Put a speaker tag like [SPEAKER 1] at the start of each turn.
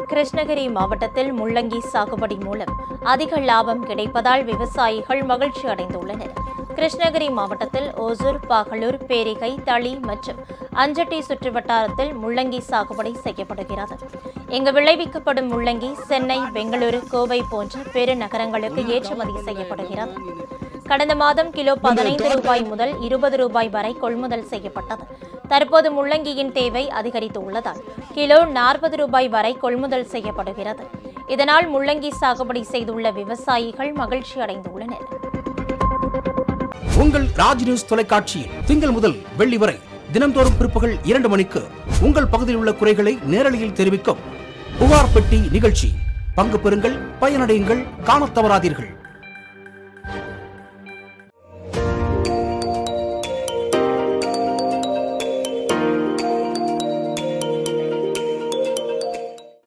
[SPEAKER 1] கிருஷ்ணகிரி மாவட்டத்தில் முள்ளங்கி சாகுபடி மூலம் அதிக லாபம் கிடைப்பதால் விவசாயிகள் மகிழ்ச்சி அடைந்துள்ளனர் கிருஷ்ணகிரி மாவட்டத்தில் ஓசூர் பாகலூர் பேரிகை தளி மற்றும் அஞ்சட்டி சுற்றுவட்டாரத்தில் முள்ளங்கி சாகுபடி செய்யப்படுகிறது இங்கு விளைவிக்கப்படும் முள்ளங்கி சென்னை பெங்களூரு கோவை போன்ற பெருநகரங்களுக்கு ஏற்றுமதி செய்யப்படுகிறது கடந்த மாதம் கிலோ பதினைந்து ரூபாய் முதல் இருபது ரூபாய் வரை கொள்முதல் செய்யப்பட்டது தற்போது முள்ளங்கியின் தேவை அதிகரித்து உள்ளதால் கிலோ நாற்பது ரூபாய் வரை கொள்முதல் செய்யப்படுகிறது இதனால் முள்ளங்கி சாகுபடி செய்துள்ள விவசாயிகள் மகிழ்ச்சி அடைந்துள்ளனர்
[SPEAKER 2] உங்கள் ராஜ் நியூஸ் தொலைக்காட்சியில் திங்கள் முதல் வெள்ளி வரை தினம்தோறும் பிற்பகல் இரண்டு மணிக்கு உங்கள் பகுதியில் உள்ள குறைகளை நேரலையில் தெரிவிக்கும் புகார் பெட்டி நிகழ்ச்சி பங்கு பெறுங்கள் பயனடையுங்கள் காணத் தவறாதீர்கள்